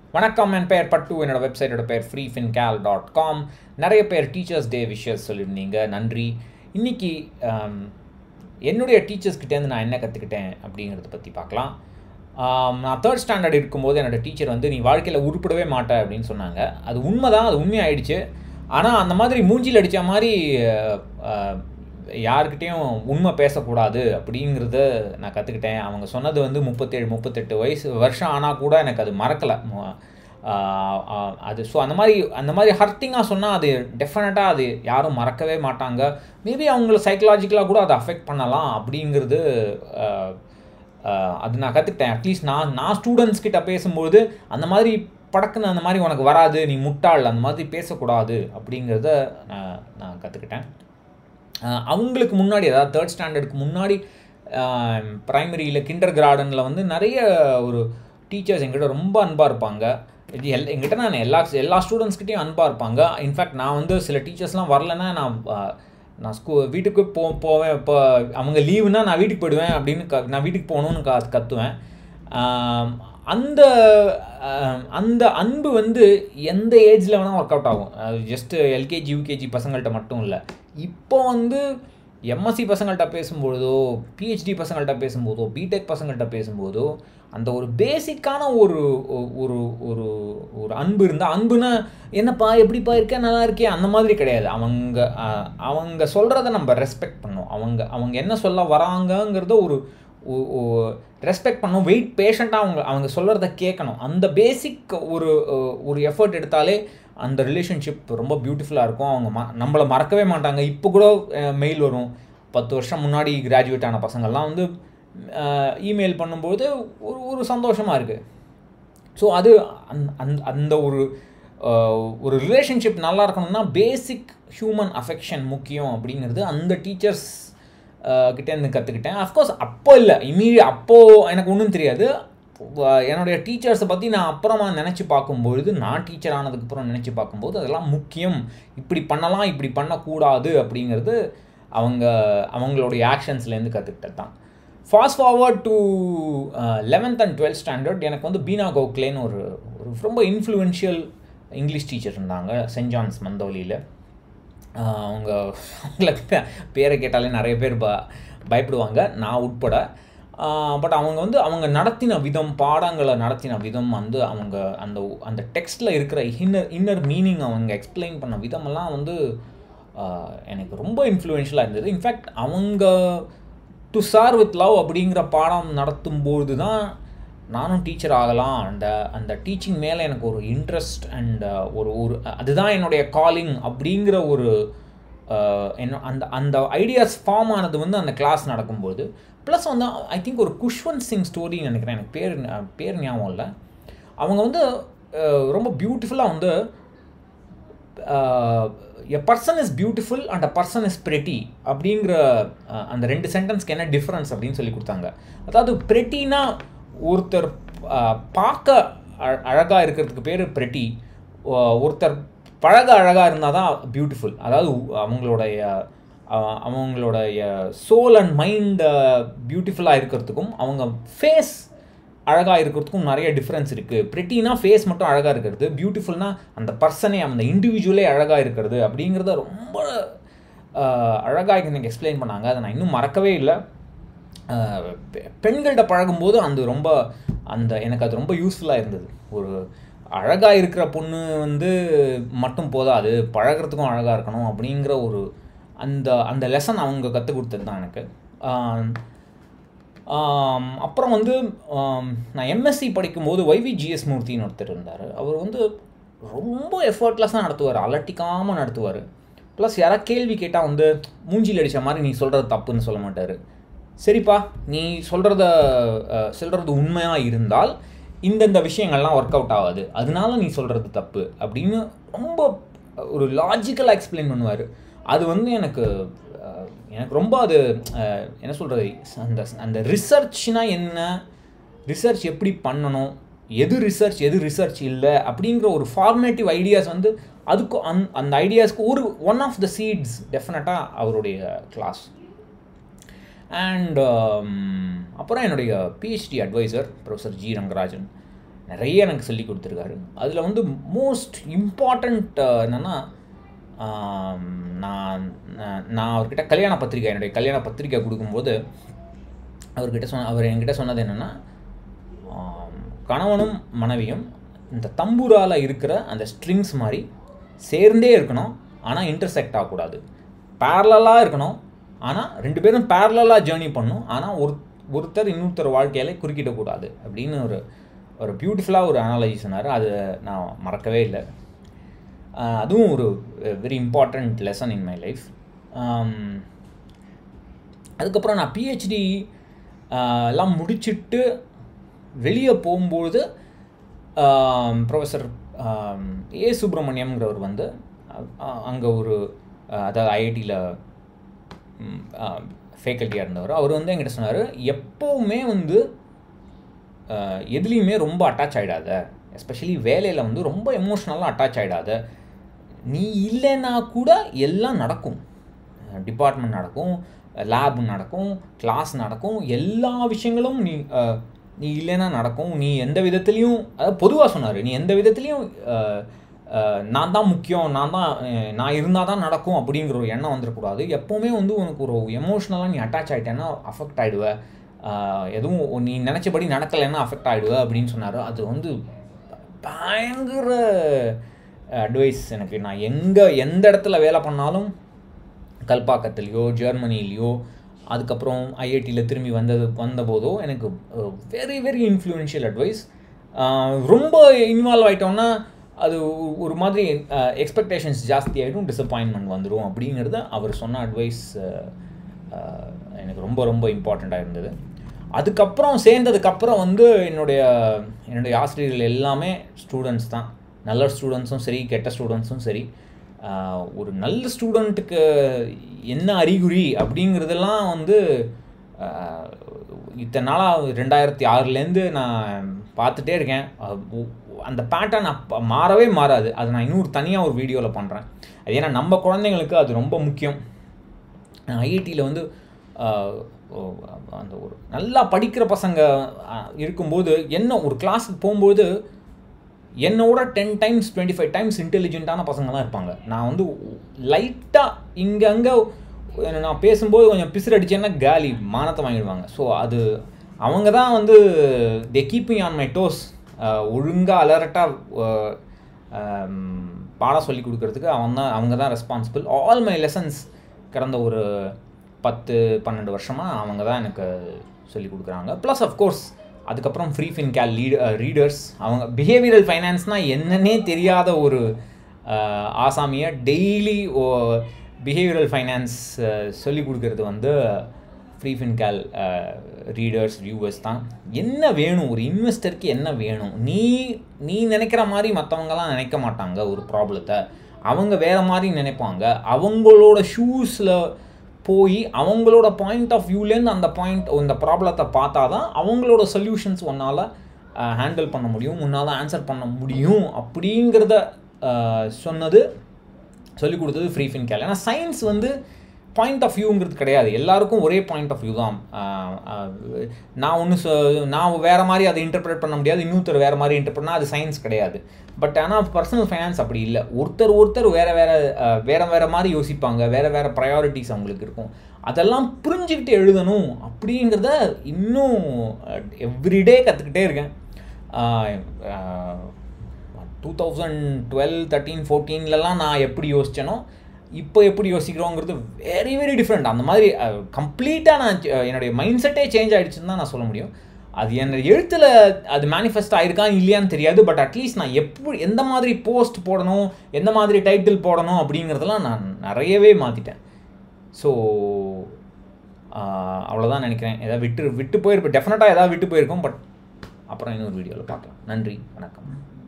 வணக்கம் என் பெயர் பட்டு என்னோட வெப்சைட்டோட பெயர் ஃப்ரீ ஃபின்கேல் டாட் காம் நிறைய பேர் டீச்சர்ஸ் டே விஷஸ் சொல்லியிருந்தீங்க நன்றி இன்னைக்கு ஆம், என்னுடைய டீச்சர்ஸ்கிட்டேருந்து நான் என்ன கற்றுக்கிட்டேன் அப்படிங்கிறத பற்றி பார்க்கலாம் ஆம், நான் தேர்ட் ஸ்டாண்டர்ட் இருக்கும்போது என்னோட டீச்சர் வந்து நீ வாழ்க்கையில் உருப்படவே மாட்ட அப்படின்னு சொன்னாங்க அது உண்மைதான் அது உண்மையாயிடுச்சு ஆனால் அந்த மாதிரி மூஞ்சில் அடித்த மாதிரி அஹ், யாருக்கிட்டேயும் உண்மை பேசக்கூடாது அப்படிங்கிறத நான் கற்றுக்கிட்டேன் அவங்க சொன்னது வந்து முப்பத்தேழு முப்பத்தெட்டு வயசு வருஷம் ஆனால் கூட எனக்கு அது மறக்கலை அது ஸோ அந்த மாதிரி அந்த மாதிரி ஹர்ட்டிங்காக சொன்னால் அது டெஃபினட்டாக அது யாரும் மறக்கவே மாட்டாங்க மேபி அவங்கள சைக்கலாஜிக்கலாக கூட அதை அஃபெக்ட் பண்ணலாம் அப்படிங்கிறது அஹ், அஹ், அது நான் கற்றுக்கிட்டேன் அட்லீஸ்ட் நான் நான் ஸ்டூடெண்ட்ஸ் கிட்ட பேசும்போது அந்த மாதிரி படக்குன்னு அந்த மாதிரி உனக்கு வராது நீ முட்டாள் அந்த மாதிரி பேசக்கூடாது அப்படிங்கிறத நான் நான் கற்றுக்கிட்டேன் அஹ் அவங்களுக்கு முன்னாடி அதாவது தேர்ட் ஸ்டாண்டர்டுக்கு முன்னாடி ப்ரைமரியில் கிண்டர் கார்டனில் வந்து நிறைய ஒரு டீச்சர்ஸ் எங்கிட்ட ரொம்ப அன்பாக இருப்பாங்க இது எல் எங்கிட்ட நான் எல்லா எல்லா ஸ்டூடெண்ட்ஸ்கிட்டையும் அன்பாக இருப்பாங்க இன்ஃபேக்ட் நான் வந்து சில டீச்சர்ஸ்லாம் வரலன்னா நான் அஹ், நான் ஸ்கூ வீட்டுக்கு போ போவேன் இப்போ அவங்க லீவுனா நான் வீட்டுக்கு போயிடுவேன் அப்படின்னு க நான் வீட்டுக்கு போகணுன்னு க கத்துவேன் ஆம், அந்த ஆம், அந்த அன்பு வந்து எந்த ஏஜில் வேணால் ஒர்க் அவுட் ஆகும் அது ஜஸ்ட்டு எல்கேஜி யூகேஜி பசங்கள்கிட்ட மட்டும் இல்லை இப்போ வந்து எம்எஸ்சி பசங்கள்கிட்ட பேசும்பொழுதோ பிஹெச்டி பசங்கள்கிட்ட பேசும்போதோ பிடெக் பசங்கள்கிட்ட பேசும்போதோ அந்த ஒரு பேசிக்கான ஒரு ஒரு ஒரு ஒரு அன்பு இருந்தால் அன்புனா என்னப்பா எப்படிப்பா இருக்க நல்லா இருக்கே அந்த மாதிரி கிடையாது அவங்க அஹ், அவங்க சொல்கிறத நம்ம ரெஸ்பெக்ட் பண்ணணும் அவங்க அவங்க என்ன சொல்ல வராங்கங்கிறத ஒரு ரெஸ்பெக்ட் பண்ணணும் வெயிட் பேஷண்ட்டாக அவங்க அவங்க சொல்கிறத கேட்கணும் அந்த பேசிக் ஒரு அஹ், ஒரு எஃபர்ட் எடுத்தாலே அந்த ரிலேஷன்ஷிப் ரொம்ப பியூட்டிஃபுல்லாக இருக்கும் அவங்க ம நம்மளை மறக்கவே மாட்டாங்க இப்போ கூட மெயில் வரும் பத்து வருஷம் முன்னாடி கிராஜுவேட் ஆன பசங்கள்லாம் வந்து இமெயில் பண்ணும்போது ஒரு ஒரு சந்தோஷமாக இருக்குது ஸோ அது அந் அந்த அந்த ஒரு அஹ், ஒரு ரிலேஷன்ஷிப் நல்லா இருக்கணும்னா பேசிக் ஹியூமன் அஃபெக்ஷன் முக்கியம் அப்படிங்கிறது அந்த டீச்சர்ஸ் கிட்டேருந்து கற்றுக்கிட்டேன் அஃப்கோர்ஸ் அப்போ இல்லை இமீடியட் அப்போது எனக்கு ஒன்றும் தெரியாது வ- என்னுடைய டீச்சர்ஸை பற்றி நான் அப்புறமா நினச்சி பார்க்கும்பொழுது நான் டீச்சர் ஆனதுக்கப்புறம் நினச்சி பார்க்கும்போது அதெல்லாம் முக்கியம் இப்படி பண்ணலாம் இப்படி பண்ணக்கூடாது அப்படிங்கிறது அவங்க அவங்களுடைய ஆக்ஷன்ஸ்லேருந்து கற்றுக்கிட்டது தான் fast forward to eleventh and twelfth standard எனக்கு வந்து பீனா கோக்லேன்னு ஒரு ஒரு ரொம்ப இன்ஃப்ளூயன்ஷியல் இங்கிலீஷ் டீச்சர் இருந்தாங்க சென்ட் ஜான்ஸ் மந்தோலியில் அவங்க அவங்களுக்கு பே- பேரை கேட்டாலே நிறைய பேர் ப பயப்படுவாங்க நான் உட்பட பட் அவங்க வந்து அவங்க நடத்தின விதம் பாடங்களை நடத்தின விதம் வந்து அவங்க அந்த அந்த டெக்ஸ்ட்டில் இருக்கிற இன்னர் இன்னர் மீனிங் அவங்க எக்ஸ்பிளைன் பண்ண விதமெல்லாம் வந்து ஆஹ், எனக்கு ரொம்ப இன்ஃப்ளூயன்ஷியலாக இருந்தது இன்ஃபேக்ட் அவங்க டு சார் வித் லவ் அப்படிங்கிற பாடம் நடத்தும்போது தான் நானும் டீச்சர் ஆகலாம் அந்த அந்த டீச்சிங் மேலே எனக்கு ஒரு இன்ட்ரெஸ்ட் அண்ட் ஒரு ஒரு அதுதான் என்னுடைய காலிங் அப்படிங்கிற ஒரு அஹ், என்ன அந்த அந்த ஐடியாஸ் ஃபார்ம் ஆனது வந்து அந்த கிளாஸ் நடக்கும்போது ப்ளஸ் வந்து ஐ திங்க் ஒரு குஷ்வந்த் சிங் ஸ்டோரின்னு நினைக்கிறேன் எனக்கு பேர் ஞா- பேர் ஞாபகம் இல்லை அவங்க வந்து அஹ், ரொம்ப பியூட்டிஃபுல்லாக வந்து a person is beautiful and a person is pretty அப்படிங்கிற அஹ், அந்த ரெண்டு சென்டென்ஸ்க்கு என்ன டிஃப்ரென்ஸ் அப்படின்னு சொல்லி கொடுத்தாங்க அதாவது பிரெட்டினா ஒருத்தர் அஹ், பார்க்க அ- அழகா இருக்கிறதுக்கு பேர் பிரெட்டி ஒருத்தர் பழக அழகாக இருந்தால் தான் பியூட்டிஃபுல் அதாவது உ- அவங்களுடைய அஹ், அவங்களுடைய சோல் அண்ட் மைண்ட் பியூட்டிஃபுல்லாக இருக்கிறதுக்கும் அவங்க ஃபேஸ் அழகாக இருக்கிறதுக்கும் நிறைய டிஃப்ரென்ஸ் இருக்குது ப்ரெட்டினா ஃபேஸ் மட்டும் அழகாக இருக்கிறது பியூட்டிஃபுல்னா அந்த பர்சனே அந்த இண்டிவிஜுவலே அழகாக இருக்கிறது அப்படிங்கிறத ரொம்ப அழகாக எனக்கு எக்ஸ்பிளைன் பண்ணாங்க அதை நான் இன்னும் மறக்கவே இல்லை ஆஹ் பெ- பெண்கள்கிட்ட பழகும்போது அந்த ரொம்ப அந்த எனக்கு அது ரொம்ப யூஸ்ஃபுல்லாக இருந்தது ஒரு அழகாக இருக்கிற பொண்ணு வந்து மட்டும் போதாது பழகுறதுக்கும் அழகாக இருக்கணும் அப்படிங்கிற ஒரு அந்த அந்த லெசன் அவங்க கற்றுக் கொடுத்தது தான் எனக்கு ஆஹ் ஆம், அப்புறம் வந்து ஆம், நான் எம்எஸ்சி படிக்கும்போது வைவி ஜிஎஸ் மூர்த்தின்னு ஒருத்தர் இருந்தார் அவர் வந்து ரொம்ப எஃபர்ட்லெஸ்ஸாக நடத்துவார் அலட்டிக்காமல் நடத்துவார் ப்ளஸ் யாராவது கேள்வி கேட்டால் வந்து மூஞ்சில் அடித்த மாதிரி நீ சொல்கிறது தப்புன்னு சொல்ல மாட்டார் சரிப்பா நீ சொல்கிறத சொல்கிறது உண்மையாக இருந்தால் இந்தந்த விஷயங்கள்லாம் ஒர்க் அவுட் ஆகாது அதனால நீ சொல்கிறது தப்பு அப்படின்னு ரொம்ப ஒரு லாஜிக்கலாக எக்ஸ்பிளைன் பண்ணுவார் அது வந்து எனக்கு அஹ், எனக்கு ரொம்ப அது அஹ், என்ன சொல்கிறது அந்த அந்த ரிசர்ச்னா என்ன ரிசர்ச் எப்படி பண்ணணும் எது ரிசர்ச் எது ரிசர்ச் இல்லை அப்படிங்கிற ஒரு ஃபார்மேட்டிவ் ஐடியாஸ் வந்து அதுக்கு அந் அந்த ஐடியாஸ்க்கு ஒரு ஒன் ஆஃப் த சீட்ஸ் டெஃபினட்டாக அவருடைய கிளாஸ் அண்ட் அப்புறம் என்னுடைய PhD advisor professor G Rangarajan நிறைய எனக்கு சொல்லி கொடுத்துருக்காரு அதில் வந்து மோஸ்ட் இம்பார்ட்டண்ட் என்னென்னா நான் நான் நான் அவர்கிட்ட கல்யாண பத்திரிக்கை என்னுடைய கல்யாண பத்திரிக்கை கொடுக்கும்போது அவர்கிட்ட சொன்ன அவர் என்கிட்ட சொன்னது என்னென்னா கணவனும் மனைவியும் இந்த தம்பூரால் இருக்கிற அந்த ஸ்ட்ரிங்ஸ் மாதிரி சேர்ந்தே இருக்கணும் ஆனால் இன்டர்செக்ட் ஆகக்கூடாது பேரலாக இருக்கணும் ஆனால் ரெண்டு பேரும் பேரலாக ஜேர்னி பண்ணணும் ஆனால் ஒரு ஒருத்தர் இன்னொருத்தர் வாழ்க்கையில குறுக்கிடக்கூடாது அப்படின்னு ஒரு ஒரு பியூட்டிஃபுல்லாக ஒரு அனாலஜி சொன்னார் அது நான் மறக்கவே இல்லை ஆஹ் அதுவும் ஒரு very important lesson in my life அதுக்கப்புறம் நான் பிஹெச்டி எல்லாம் முடிச்சிட்டு வெளியே போகும்பொழுது ப்ரொஃபஸர் ஏ சுப்பிரமணியம்ங்கிறவர் வந்து அங்கே ஒரு அஹ், அதாவது ஐஐடியில் ஃபேக்கல்ட்டியாக இருந்தவர் அவர் வந்து என்கிட்ட சொன்னார் எப்போவுமே வந்து அஹ், எதுலேயுமே ரொம்ப அட்டாச் ஆகிடாத எஸ்பெஷலி வேலையில் வந்து ரொம்ப எமோஷ்னலாக அட்டாச் ஆகிடாத நீ இல்லைன்னா கூட எல்லாம் நடக்கும் டிபார்ட்மெண்ட் நடக்கும் லேப் நடக்கும் கிளாஸ் நடக்கும் எல்லா விஷயங்களும் நீ அஹ், நீ இல்லைன்னா நடக்கும் நீ எந்த விதத்துலேயும் அதாவது பொதுவாக சொன்னார் நீ எந்த விதத்துலேயும் அஹ், அஹ், நான் தான் முக்கியம் நான் தான் அஹ், நான் இருந்தால் தான் நடக்கும் அப்படிங்கிற ஒரு எண்ணம் வந்துடக்கூடாது எப்போவுமே வந்து உனக்கு ஒரு எமோஷ்னலாக நீ அட்டாச் ஆகிட்டேன்னா அஃபெக்ட் ஆகிடுவ எதுவும் நீ நினச்சபடி நடக்கலைன்னா அஃபெக்ட் ஆகிடுவ அப்படின்னு சொன்னார் அது வந்து பயங்கர அட்வைஸ் எனக்கு நான் எங்கே எந்த இடத்துல வேலை பண்ணாலும் கல்பாக்கத்துலேயோ ஜெர்மனிலேயோ அதுக்கப்புறம் ஐஐடியில் திரும்பி வந்தது வந்தபோதோ எனக்கு வெரி வெரி இன்ஃப்ளூயன்ஷியல் அட்வைஸ் ரொம்ப இன்வால்வ் ஆகிட்டோம்னா அது ஒ- ஒரு மாதிரி எக்ஸ்பெக்டேஷன்ஸ் ஜாஸ்தி ஆகிடும் டிசப்பாயின்மெண்ட் வந்துடும் அப்படிங்கிறது அவர் சொன்ன அட்வைஸ் எனக்கு ரொம்ப ரொம்ப இம்பார்ட்டண்ட்டாக இருந்தது அதுக்கப்புறம் சேர்ந்ததுக்கப்புறம் வந்து என்னுடைய என்னுடைய ஆசிரியர்கள் எல்லாமே ஸ்டூடெண்ட்ஸ் தான் நல்ல ஸ்டூடெண்ட்ஸும் சரி கெட்ட ஸ்டூடெண்ட்ஸும் சரி ஆஹ் ஒரு நல்ல ஸ்டூடெண்ட்டுக்கு என்ன அறிகுறி அப்படிங்கிறதெல்லாம் வந்து ஆஹ் இத்தனை நாளாக ரெண்டாயிரத்தி ஆறுலேருந்து நான் பார்த்துட்டே இருக்கேன் அஹ் ஒ- அந்த பேட்டர்ன் அப்போ மாறவே மாறாது அது நான் இன்னொரு தனியாக ஒரு வீடியோவில் பண்ணுறேன் அது ஏன்னா நம்ம குழந்தைங்களுக்கு அது ரொம்ப முக்கியம் ஐஐடியில் வந்து ஆஹ், ஓ- அந்த ஒரு நல்லா படிக்கிற பசங்க ஆஹ், இருக்கும்போது என்ன ஒரு கிளாஸுக்கு போகும்போது என்னோட ten times twenty five times இன்டெலிஜென்ட்டான பசங்க தான் இருப்பாங்க நான் வந்து லைட்டாக இங்கே அங்கே நான் பேசும்போது கொஞ்சம் பிசுறு அடிச்சேன்னா காலி மானத்தை வாங்கிடுவாங்க ஸோ அது அவங்க தான் வந்து they keeping on my toes ஒழுங்காக அலர்ட்டாக பாடம் சொல்லி கொடுக்கறதுக்கு அவன் தான் அவங்க தான் ரெஸ்பான்சிபிள் ஆல் மை லெசன்ஸ் கடந்த ஒரு பத்து பன்னெண்டு வருஷமாக அவங்க தான் எனக்கு சொல்லி கொடுக்குறாங்க ப்ளஸ் அஃப்கோர்ஸ் அதுக்கப்புறம் Freefincal lead readers அவங்க பிஹேவியரல் ஃபைனான்ஸ்னால் என்னன்னே தெரியாத ஒரு அஹ், ஆசாமியை டெய்லி பிஹேவியரல் ஃபைனான்ஸ் சொல்லி கொடுக்கறது வந்து Freefincal readers viewers தான் என்ன வேணும் ஒரு இன்வெஸ்டருக்கு என்ன வேணும் நீ நீ நினைக்கிற மாதிரி மற்றவங்கலாம் நினைக்க மாட்டாங்க ஒரு ப்ராப்ளத்தை அவங்க வேறு மாதிரி நினைப்பாங்க அவங்களோட ஷூஸில் போய் அவங்களோட பாயிண்ட் ஆஃப் வியூலேருந்து அந்த பாயிண்ட் இந்த ப்ராப்ளத்தை பார்த்தா தான் அவங்களோட சொல்யூஷன்ஸ் உன்னால் ஹேண்டில் பண்ண முடியும் உன்னால் ஆன்சர் பண்ண முடியும் அப்படிங்கிறத அஹ், சொன்னது சொல்லிக் கொடுத்தது ஃப்ரீ ஃபின் கேல் ஏன்னா சயின்ஸ் வந்து பாயிண்ட் ஆஃப் வியூங்கிறது கிடையாது எல்லாருக்கும் ஒரே பாயிண்ட் ஆஃப் வியூ தான் ஆஹ் ஆஹ் நான் ஒன்று சொ நான் வேறு மாதிரி அதை இன்டர்பிரேட் பண்ண முடியாது இன்னொருத்தர் வேறு மாதிரி இன்டர்பிரட் பண்ணால் அது சயின்ஸ் கிடையாது பட் ஆனால் பர்சனல் ஃபைனான்ஸ் அப்படி இல்லை ஒருத்தர் ஒருத்தர் வேறு வேறு வேறு வேறு மாதிரி யோசிப்பாங்க வேறு வேறு ப்ரையாரிட்டிஸ் அவங்களுக்கு இருக்கும் அதெல்லாம் புரிஞ்சுக்கிட்டு எழுதணும் அப்படிங்கிறத இன்னும் எவ்ரிடே கற்றுக்கிட்டே இருக்கேன் டூ தௌசண்ட் டுவெல் தேர்ட்டீன் ஃபோர்டீன்லலாம் நான் எப்படி யோசிச்சேனோ இப்போ எப்படி யோசிக்கிறோங்கிறது வெரி வெரி டிஃப்ரெண்ட் அந்த மாதிரி கம்ப்ளீட்டாக நான் அஹ், என்னுடைய மைண்ட் செட்டே சேஞ்ச் ஆகிடுச்சுன்னு தான் நான் சொல்ல முடியும் அது என்னோட எழுத்தில் அது மேனிஃபெஸ்ட் ஆயிருக்கா இல்லையான்னு தெரியாது பட் அட்லீஸ்ட் நான் எப்படி எந்த மாதிரி போஸ்ட் போடணும் எந்த மாதிரி டைட்டில் போடணும் அப்படிங்கிறதெல்லாம் நான் நிறையவே மாற்றிட்டேன் ஸோ அவ்வளோதான் நினைக்கிறேன் ஏதாவது விட்டு விட்டு போயிருப்பேன் டெஃபினட்டாக ஏதாவது விட்டு போயிருக்கோம் பட் அப்புறம் இன்னொரு வீடியோவில் பார்க்கலாம் நன்றி வணக்கம்